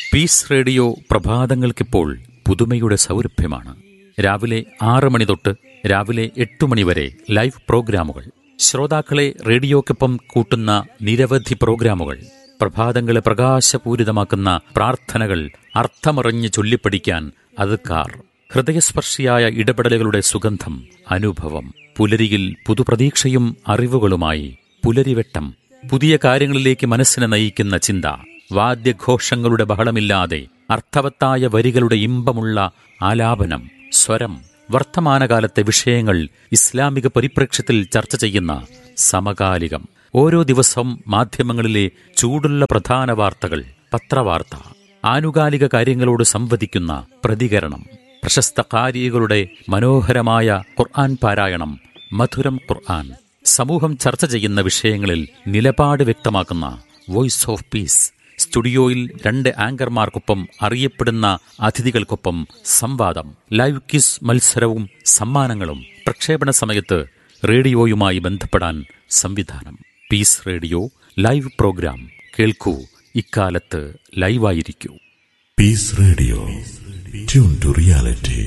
Piece radio പ്രഭാതങ്ങൾക്കിപ്പോൾ പുതുമയുടെ സൗരഭ്യമാണ് രാവിലെ ആറ് മണി തൊട്ട് രാവിലെ എട്ട് മണി വരെ ലൈവ് പ്രോഗ്രാമുകൾ ശ്രോതാക്കളെ റേഡിയോക്കൊപ്പം കൂട്ടുന്ന നിരവധി പ്രോഗ്രാമുകൾ പ്രഭാതങ്ങളെ പ്രകാശപൂരിതമാക്കുന്ന പ്രാർത്ഥനകൾ അർത്ഥമറിഞ്ഞ് ചൊല്ലിപ്പഠിക്കാൻ അതുക്കാർ ഹൃദയസ്പർശിയായ ഇടപെടലുകളുടെ സുഗന്ധം അനുഭവം പുലരിയിൽ പുതുപ്രതീക്ഷയും അറിവുകളുമായി പുലരിവെട്ടം പുതിയ കാര്യങ്ങളിലേക്ക് മനസ്സിനെ നയിക്കുന്ന ചിന്ത വാദ്യഘോഷങ്ങളുടെ ബഹളമില്ലാതെ അർത്ഥവത്തായ വരികളുടെ ഇമ്പമുള്ള ആലാപനം സ്വരം വർത്തമാനകാലത്തെ വിഷയങ്ങൾ ഇസ്ലാമിക പരിപ്രേക്ഷ്യത്തിൽ ചർച്ച ചെയ്യുന്ന സമകാലികം ഓരോ ദിവസവും മാധ്യമങ്ങളിലെ ചൂടുള്ള പ്രധാന വാർത്തകൾ പത്രവാർത്ത ആനുകാലിക കാര്യങ്ങളോട് സംവദിക്കുന്ന പ്രതികരണം പ്രശസ്ത കാരികളുടെ മനോഹരമായ ഖുർആൻ പാരായണം മധുരം ഖുർആൻ സമൂഹം ചർച്ച ചെയ്യുന്ന വിഷയങ്ങളിൽ നിലപാട് വ്യക്തമാക്കുന്ന വോയിസ് ഓഫ് പീസ് സ്റ്റുഡിയോയിൽ രണ്ട് ആങ്കർമാർക്കൊപ്പം അറിയപ്പെടുന്ന അതിഥികൾക്കൊപ്പം സംവാദം ലൈവ് ക്വിസ് മത്സരവും സമ്മാനങ്ങളും പ്രക്ഷേപണ സമയത്ത് റേഡിയോയുമായി ബന്ധപ്പെടാൻ സംവിധാനം പീസ് റേഡിയോ ലൈവ് പ്രോഗ്രാം കേൾക്കൂ ഇക്കാലത്ത് ലൈവായിരിക്കൂ Peace Radio. Tune to reality.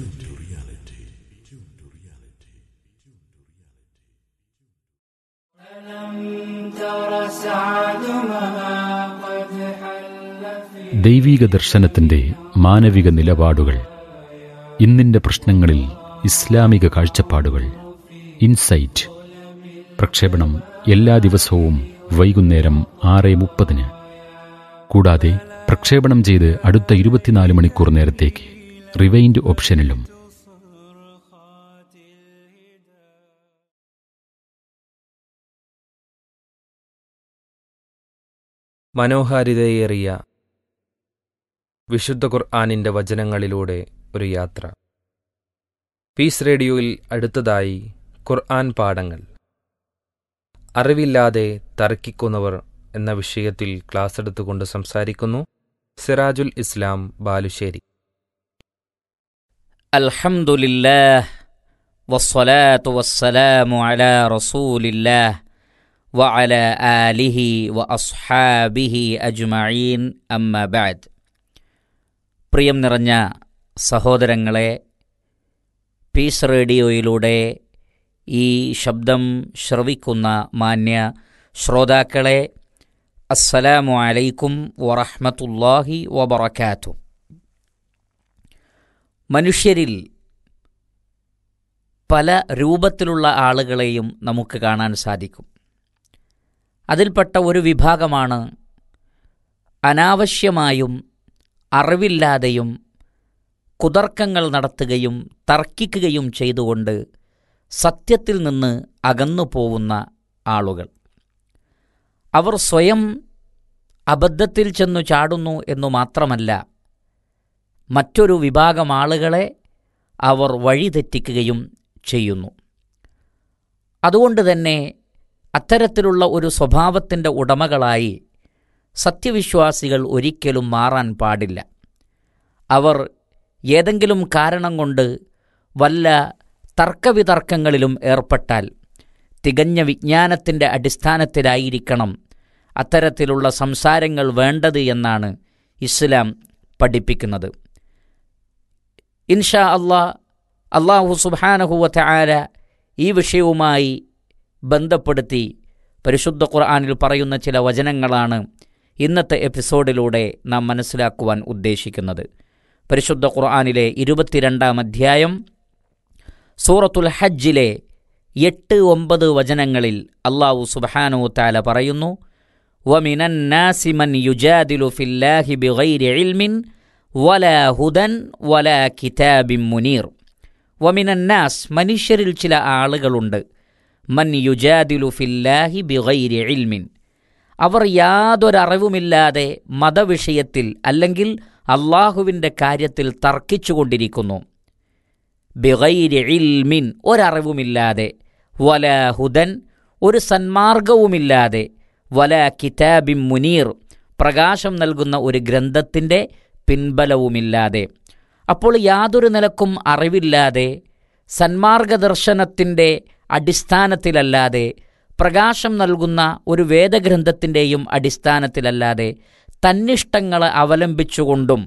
ദൈവീക ദർശനത്തിന്റെ മാനവിക നിലപാടുകൾ ഇന്നിന്റെ പ്രശ്നങ്ങളിൽ ഇസ്ലാമിക കാഴ്ചപ്പാടുകൾ ഇൻസൈറ്റ് പ്രക്ഷേപണം എല്ലാ ദിവസവും വൈകുന്നേരം ആറ് മുപ്പതിന് കൂടാതെ പ്രക്ഷേപണം ചെയ്ത് അടുത്ത ഇരുപത്തിനാല് മണിക്കൂർ നേരത്തേക്ക് റിവൈൻഡ് ഓപ്ഷനിലും മനോഹാരിതയേറിയ വിശുദ്ധ ഖുർആാനിൻ്റെ വചനങ്ങളിലൂടെ ഒരു യാത്ര പീസ് റേഡിയോയിൽ അടുത്തതായി ഖുർആൻ പാഠങ്ങൾ അറിവില്ലാതെ തർക്കിക്കുന്നവർ എന്ന വിഷയത്തിൽ ക്ലാസ് എടുത്തുകൊണ്ട് സംസാരിക്കുന്നു സിറാജുൽ ഇസ്ലാം ബാലുശ്ശേരി الحمد لله والصلاة والسلام على رسول الله وعلى آله وأصحابه أجمعين أما بعد പ്രിയം നിറഞ്ഞ സഹോദരങ്ങളെ പീസ് റേഡിയോയിലൂടെ ഈ ശബ്ദം ശ്രവിക്കുന്ന മാന്യ ശ്രോതാക്കളെ അസ്സലാമു അലൈക്കും വറഹ്മത്തുള്ളാഹി വബറകാതുഹു മനുഷ്യരിൽ പല രൂപത്തിലുള്ള ആളുകളെയും നമുക്ക് കാണാൻ സാധിക്കും അതിൽപ്പെട്ട ഒരു വിഭാഗമാണ് അനാവശ്യമായും അറിവില്ലാതെയും കുതർക്കങ്ങൾ നടത്തുകയും തർക്കിക്കുകയും ചെയ്തുകൊണ്ട് സത്യത്തിൽ നിന്ന് അകന്നു പോവുന്ന ആളുകൾ അവർ സ്വയം അബദ്ധത്തിൽ ചെന്നു ചാടുന്നു എന്നു മാത്രമല്ല മറ്റൊരു വിഭാഗം ആളുകളെ അവർ വഴിതെറ്റിക്കുകയും ചെയ്യുന്നു അതുകൊണ്ട് തന്നെ അത്തരത്തിലുള്ള ഒരു സ്വഭാവത്തിൻ്റെ ഉടമകളായി സത്യവിശ്വാസികൾ ഒരിക്കലും മാറാൻ പാടില്ല അവർ ഏതെങ്കിലും കാരണം കൊണ്ട് വല്ല തർക്കവിതർക്കങ്ങളിലും ഏർപ്പെട്ടാൽ തികഞ്ഞ വിജ്ഞാനത്തിൻ്റെ അടിസ്ഥാനത്തിലായിരിക്കണം അത്തരത്തിലുള്ള സംസാരങ്ങൾ വേണ്ടത് എന്നാണ് ഇസ്ലാം പഠിപ്പിക്കുന്നത് ഇൻഷാ അള്ളാ അള്ളാഹു സുബാനഹുവത്ത ആര ഈ വിഷയവുമായി ബന്ധപ്പെടുത്തി പരിശുദ്ധ ഖുർആാനിൽ പറയുന്ന ചില വചനങ്ങളാണ് ഇന്നത്തെ എപ്പിസോഡിലൂടെ നാം മനസ്സിലാക്കുവാൻ ഉദ്ദേശിക്കുന്നത് പരിശുദ്ധ ഖുർആാനിലെ ഇരുപത്തിരണ്ടാം അധ്യായം സൂറത്തുൽ ഹജ്ജിലെ എട്ട് ഒമ്പത് വചനങ്ങളിൽ അള്ളാഹു സുബാനു താല പറയുന്നു വമിനന്നാസിമൻ യുജാദിലു ഫില്ലാഹി ബിഗൈരി ഇൽമിൻ വല ഹുദൻ വല കിതാബിം മുനീർ വമിനന്നാസ് മനുഷ്യരിൽ ചില ആളുകളുണ്ട് മൻ യുജാദിലു ഫില്ലാഹി ബിഗൈരി ഇൽമിൻ അവർ യാതൊരറിവുമില്ലാതെ മതവിഷയത്തിൽ അല്ലെങ്കിൽ അള്ളാഹുവിൻ്റെ കാര്യത്തിൽ തർക്കിച്ചുകൊണ്ടിരിക്കുന്നു ബിഗൈരി ഇൽമിൻ ഒരറിവുമില്ലാതെ വല ഹുദൻ ഒരു സന്മാർഗവുമില്ലാതെ വല കിതാബിം മുനീർ പ്രകാശം നൽകുന്ന ഒരു ഗ്രന്ഥത്തിൻ്റെ പിൻബലവുമില്ലാതെ അപ്പോൾ യാതൊരു നിലക്കും അറിവില്ലാതെ സന്മാർഗദർശനത്തിൻ്റെ അടിസ്ഥാനത്തിലല്ലാതെ പ്രകാശം നൽകുന്ന ഒരു വേദഗ്രന്ഥത്തിൻ്റെയും അടിസ്ഥാനത്തിലല്ലാതെ തന്നിഷ്ടങ്ങളെ അവലംബിച്ചുകൊണ്ടും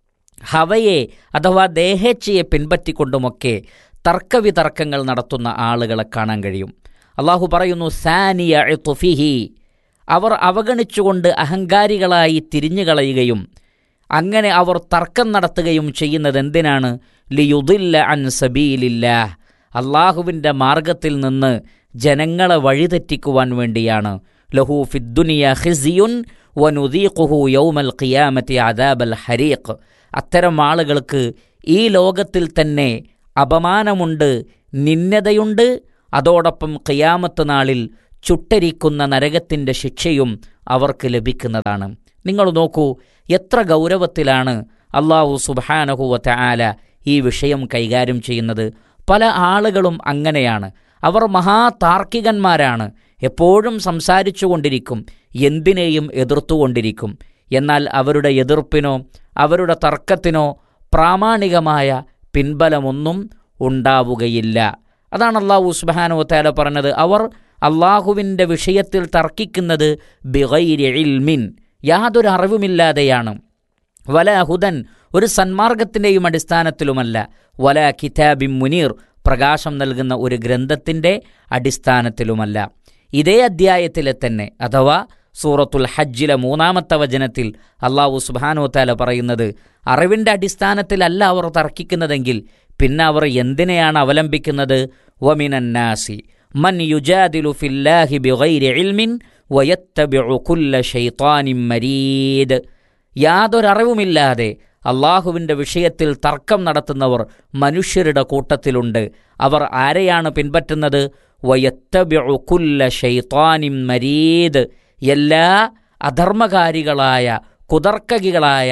ഹവയെ അഥവാ ദേഹേച്ഛയെ പിൻപറ്റിക്കൊണ്ടുമൊക്കെ തർക്കവിതർക്കങ്ങൾ നടത്തുന്ന ആളുകളെ കാണാൻ കഴിയും അള്ളാഹു പറയുന്നു സാനിയ തുഫിഹി അവർ അവഗണിച്ചുകൊണ്ട് അഹങ്കാരികളായി തിരിഞ്ഞു കളയുകയും അങ്ങനെ അവർ തർക്കം നടത്തുകയും ചെയ്യുന്നത് എന്തിനാണ് ലിയുദില്ല അൻ സബീലില്ല അള്ളാഹുവിൻ്റെ മാർഗത്തിൽ നിന്ന് ജനങ്ങളെ വഴിതെറ്റിക്കുവാൻ വേണ്ടിയാണ് ലഹു ഫിദ്ദുനിയ ഖിസിയുൻ വനുദീഖുഹു യൗമൽ ഖിയാമത്തി അദാബൽ ഹരീഖ് അത്തരം ആളുകൾക്ക് ഈ ലോകത്തിൽ തന്നെ അപമാനമുണ്ട് നിന്ദതയുണ്ട് അതോടൊപ്പം ഖിയാമത്ത് നാളിൽ ചുട്ടരിക്കുന്ന നരകത്തിൻ്റെ ശിക്ഷയും അവർക്ക് ലഭിക്കുന്നതാണ് നിങ്ങൾ നോക്കൂ എത്ര ഗൗരവത്തിലാണ് അള്ളാഹു സുബാനഹുവത്ത ആല ഈ വിഷയം കൈകാര്യം ചെയ്യുന്നത് പല ആളുകളും അങ്ങനെയാണ് അവർ മഹാതാർക്കികന്മാരാണ് എപ്പോഴും സംസാരിച്ചുകൊണ്ടിരിക്കും എന്തിനേയും എതിർത്തുകൊണ്ടിരിക്കും എന്നാൽ അവരുടെ എതിർപ്പിനോ അവരുടെ തർക്കത്തിനോ പ്രാമാണികമായ പിൻബലമൊന്നും ഉണ്ടാവുകയില്ല അതാണ് അള്ളാഹു സുബാനോ താല പറഞ്ഞത് അവർ അള്ളാഹുവിൻ്റെ വിഷയത്തിൽ തർക്കിക്കുന്നത് ബിഗൈരി ഇൽമിൻ യാതൊരു അറിവുമില്ലാതെയാണ് വല ഹുദൻ ഒരു സന്മാർഗത്തിൻ്റെയും അടിസ്ഥാനത്തിലുമല്ല വല കിതാബിം മുനീർ പ്രകാശം നൽകുന്ന ഒരു ഗ്രന്ഥത്തിൻ്റെ അടിസ്ഥാനത്തിലുമല്ല ഇതേ അധ്യായത്തിലെ തന്നെ അഥവാ സൂറത്തുൽ ഹജ്ജിലെ മൂന്നാമത്തെ വചനത്തിൽ അള്ളാഹു സുബാനോ താല പറയുന്നത് അറിവിൻ്റെ അടിസ്ഥാനത്തിലല്ല അവർ തർക്കിക്കുന്നതെങ്കിൽ പിന്നെ അവർ എന്തിനെയാണ് അവലംബിക്കുന്നത് വമിനന്നാസി മൻ യുജാദിലു ഫില്ലാഹി ബിഗൈരി ഇൽമിൻ വയത്തബിഉ കുല്ല ഷൈത്താനിൻ മരീദ് യാതൊരറിവുമില്ലാതെ അള്ളാഹുവിൻ്റെ വിഷയത്തിൽ തർക്കം നടത്തുന്നവർ മനുഷ്യരുടെ കൂട്ടത്തിലുണ്ട് അവർ ആരെയാണ് പിൻപറ്റുന്നത് വയത്തബിഉ കുല്ല ഷൈത്താനിൻ മരീദ് എല്ലാ അധർമ്മകാരികളായ കുതർക്കകികളായ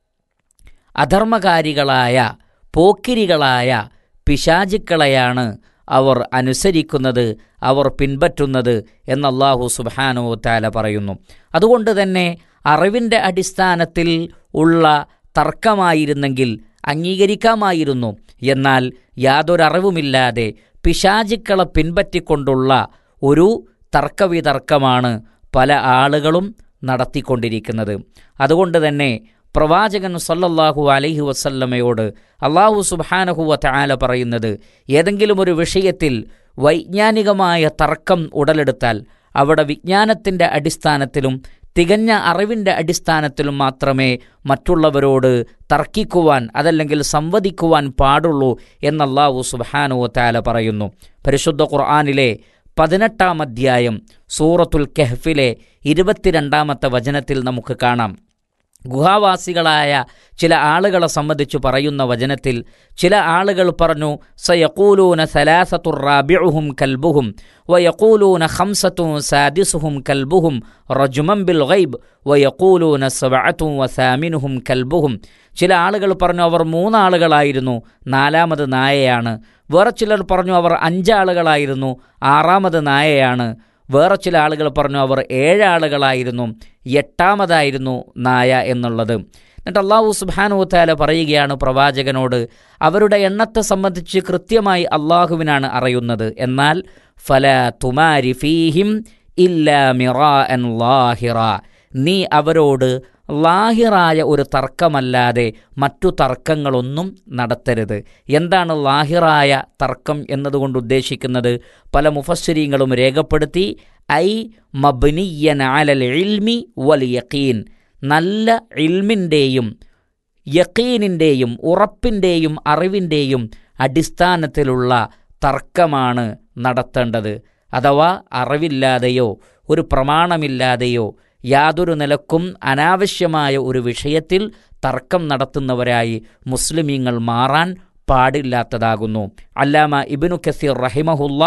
അധർമ്മകാരികളായ പോക്കിരികളായ പിശാചുക്കളെയാണ് അവർ അനുസരിക്കുന്നത് അവർ പിൻപറ്റുന്നത് എന്നല്ലാഹു സുബാനോ താല പറയുന്നു അതുകൊണ്ട് തന്നെ അറിവിൻ്റെ അടിസ്ഥാനത്തിൽ ഉള്ള തർക്കമായിരുന്നെങ്കിൽ അംഗീകരിക്കാമായിരുന്നു എന്നാൽ യാതൊരറിവുമില്ലാതെ പിശാചുക്കളെ പിൻപറ്റിക്കൊണ്ടുള്ള ഒരു തർക്കവിതർക്കമാണ് പല ആളുകളും നടത്തിക്കൊണ്ടിരിക്കുന്നത് അതുകൊണ്ട് തന്നെ പ്രവാചകൻ സല്ലല്ലാഹു അലൈഹി വസല്ലമയോട് അള്ളാഹു സുബാനഹുവ ആല പറയുന്നത് ഏതെങ്കിലും ഒരു വിഷയത്തിൽ വൈജ്ഞാനികമായ തർക്കം ഉടലെടുത്താൽ അവിടെ വിജ്ഞാനത്തിൻ്റെ അടിസ്ഥാനത്തിലും തികഞ്ഞ അറിവിൻ്റെ അടിസ്ഥാനത്തിലും മാത്രമേ മറ്റുള്ളവരോട് തർക്കിക്കുവാൻ അതല്ലെങ്കിൽ സംവദിക്കുവാൻ പാടുള്ളൂ എന്നല്ലാഹു സുബാനുവ താല പറയുന്നു പരിശുദ്ധ ഖുർആാനിലെ പതിനെട്ടാം അധ്യായം സൂറത്തുൽ കെഹ്ഫിലെ ഇരുപത്തിരണ്ടാമത്തെ വചനത്തിൽ നമുക്ക് കാണാം ഗുഹാവാസികളായ ചില ആളുകളെ സംബന്ധിച്ചു പറയുന്ന വചനത്തിൽ ചില ആളുകൾ പറഞ്ഞു സയക്കൂലൂന സലാസത്തുർ റാബിഉഹും കൽബുഹും വയക്കൂലൂന ഹംസത്തും സാദിസുഹും കൽബുഹും റജുമം ബിൽ ഗൈബ് വയക്കൂലൂന സബഅത്തും വസാമിനുഹും കൽബുഹും ചില ആളുകൾ പറഞ്ഞു അവർ മൂന്നാളുകളായിരുന്നു നാലാമത് നായയാണ് വേറെ ചിലർ പറഞ്ഞു അവർ അഞ്ചാളുകളായിരുന്നു ആറാമത് നായയാണ് വേറെ ചില ആളുകൾ പറഞ്ഞു അവർ ഏഴാളുകളായിരുന്നു എട്ടാമതായിരുന്നു നായ എന്നുള്ളത് എന്നിട്ട് അള്ളാഹു സുബാനുത്താല പറയുകയാണ് പ്രവാചകനോട് അവരുടെ എണ്ണത്തെ സംബന്ധിച്ച് കൃത്യമായി അള്ളാഹുവിനാണ് അറിയുന്നത് എന്നാൽ ഫല തുമാരി ഫീഹിം ഇല്ല മിറ എൻ ലാഹിറ നീ അവരോട് ലാഹിറായ ഒരു തർക്കമല്ലാതെ മറ്റു തർക്കങ്ങളൊന്നും നടത്തരുത് എന്താണ് ലാഹിറായ തർക്കം എന്നതുകൊണ്ട് ഉദ്ദേശിക്കുന്നത് പല മുഫസ്സിരീങ്ങളും രേഖപ്പെടുത്തി ഐ മബ്നിയൻ ആലൽ ഇൽമി വൽ യഖീൻ നല്ല ഇൽമിൻ്റെയും യക്കീനിൻ്റെയും ഉറപ്പിൻ്റെയും അറിവിൻ്റെയും അടിസ്ഥാനത്തിലുള്ള തർക്കമാണ് നടത്തേണ്ടത് അഥവാ അറിവില്ലാതെയോ ഒരു പ്രമാണമില്ലാതെയോ യാതൊരു നിലക്കും അനാവശ്യമായ ഒരു വിഷയത്തിൽ തർക്കം നടത്തുന്നവരായി മുസ്ലിമീങ്ങൾ മാറാൻ പാടില്ലാത്തതാകുന്നു അല്ലാമ ഇബിനു കസീർ റഹിമഹുല്ല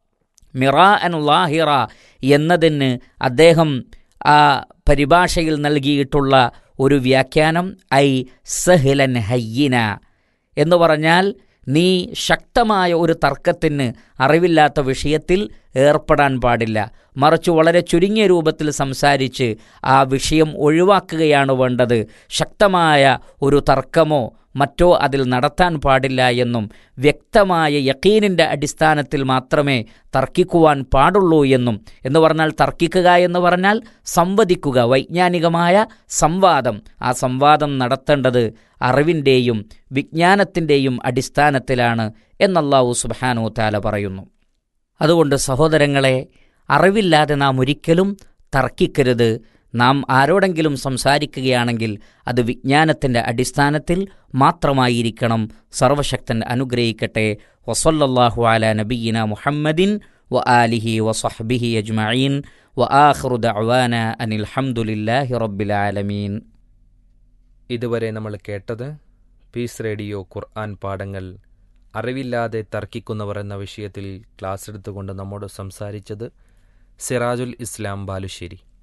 മിറ അൻ ലാഹിറ എന്നതിന് അദ്ദേഹം ആ പരിഭാഷയിൽ നൽകിയിട്ടുള്ള ഒരു വ്യാഖ്യാനം ഐ സഹിലൻ ഹയ്യിന എന്ന് പറഞ്ഞാൽ നീ ശക്തമായ ഒരു തർക്കത്തിന് അറിവില്ലാത്ത വിഷയത്തിൽ ഏർപ്പെടാൻ പാടില്ല മറിച്ച് വളരെ ചുരുങ്ങിയ രൂപത്തിൽ സംസാരിച്ച് ആ വിഷയം ഒഴിവാക്കുകയാണ് വേണ്ടത് ശക്തമായ ഒരു തർക്കമോ മറ്റോ അതിൽ നടത്താൻ പാടില്ല എന്നും വ്യക്തമായ യക്കീനിൻ്റെ അടിസ്ഥാനത്തിൽ മാത്രമേ തർക്കിക്കുവാൻ പാടുള്ളൂ എന്നും എന്ന് പറഞ്ഞാൽ തർക്കിക്കുക എന്ന് പറഞ്ഞാൽ സംവദിക്കുക വൈജ്ഞാനികമായ സംവാദം ആ സംവാദം നടത്തേണ്ടത് അറിവിൻ്റെയും വിജ്ഞാനത്തിൻ്റെയും അടിസ്ഥാനത്തിലാണ് എന്നല്ലാഹു സുബാനു താല പറയുന്നു അതുകൊണ്ട് സഹോദരങ്ങളെ അറിവില്ലാതെ നാം ഒരിക്കലും തർക്കിക്കരുത് നാം ആരോടെങ്കിലും സംസാരിക്കുകയാണെങ്കിൽ അത് വിജ്ഞാനത്തിൻ്റെ അടിസ്ഥാനത്തിൽ മാത്രമായിരിക്കണം സർവശക്തൻ അനുഗ്രഹിക്കട്ടെ വസല്ലല്ലാഹു അല നബീന മുഹമ്മദിൻ വ ആലിഹി വസഹ്ബിഹി അജ്മഈൻ വ ആഖിറു ദഅവാന അനിൽ ഹംദുലില്ലാഹി റബ്ബിൽ ആലമീൻ ഇതുവരെ നമ്മൾ കേട്ടത് പീസ് റേഡിയോ ഖുർആൻ പാഠങ്ങൾ അറിവില്ലാതെ തർക്കിക്കുന്നവർ എന്ന വിഷയത്തിൽ ക്ലാസ് എടുത്തുകൊണ്ട് നമ്മോട് സംസാരിച്ചത് സിറാജുൽ ഇസ്ലാം ബാലുശ്ശേരി